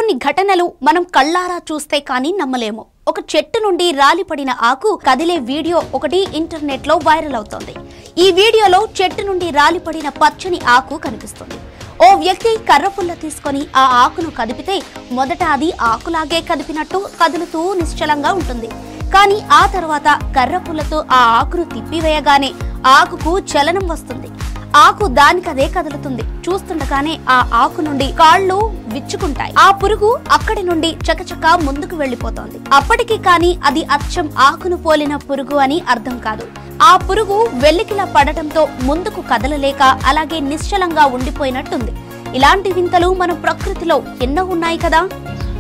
కొన్ని ఘటనలు మనం కళ్ళారా చూస్తే కానీ నమ్మలేము ఒక చెట్టు నుండి రాలిపడిన ఆకు కదిలే వీడియో ఒకటి ఇంటర్నెట్ లో వైరల్ అవుతోంది ఈ వీడియోలో చెట్టు నుండి రాలిపడిన పచ్చని ఆకు కనిపిస్తుంది ఓ వ్యక్తి కర్రపుల్ల తీసుకొని ఆ ఆకును కదిపితే మొదట అది ఆకులాగే కదిపినట్టు కదులుతూ నిశ్చలంగా ఉంటుంది కానీ ఆ తర్వాత కర్రపుల్లతో ఆ ఆకును తిప్పివేయగానే ఆకుకు చలనం వస్తుంది ఆకు దానికదే కదులుతుంది చూస్తుండగానే ఆ ఆకు నుండి కాళ్ళు విచ్చుకుంటాయి ఆ పురుగు అక్కడి నుండి చకచక ముందుకు వెళ్లిపోతోంది అప్పటికి కాని అది అచ్చం ఆకును పోలిన పురుగు అని అర్థం కాదు ఆ పురుగు వెల్లికిలా పడటంతో ముందుకు కదలలేక అలాగే నిశ్చలంగా ఉండిపోయినట్టుంది ఇలాంటి వింతలు మన ప్రకృతిలో ఎన్నో ఉన్నాయి కదా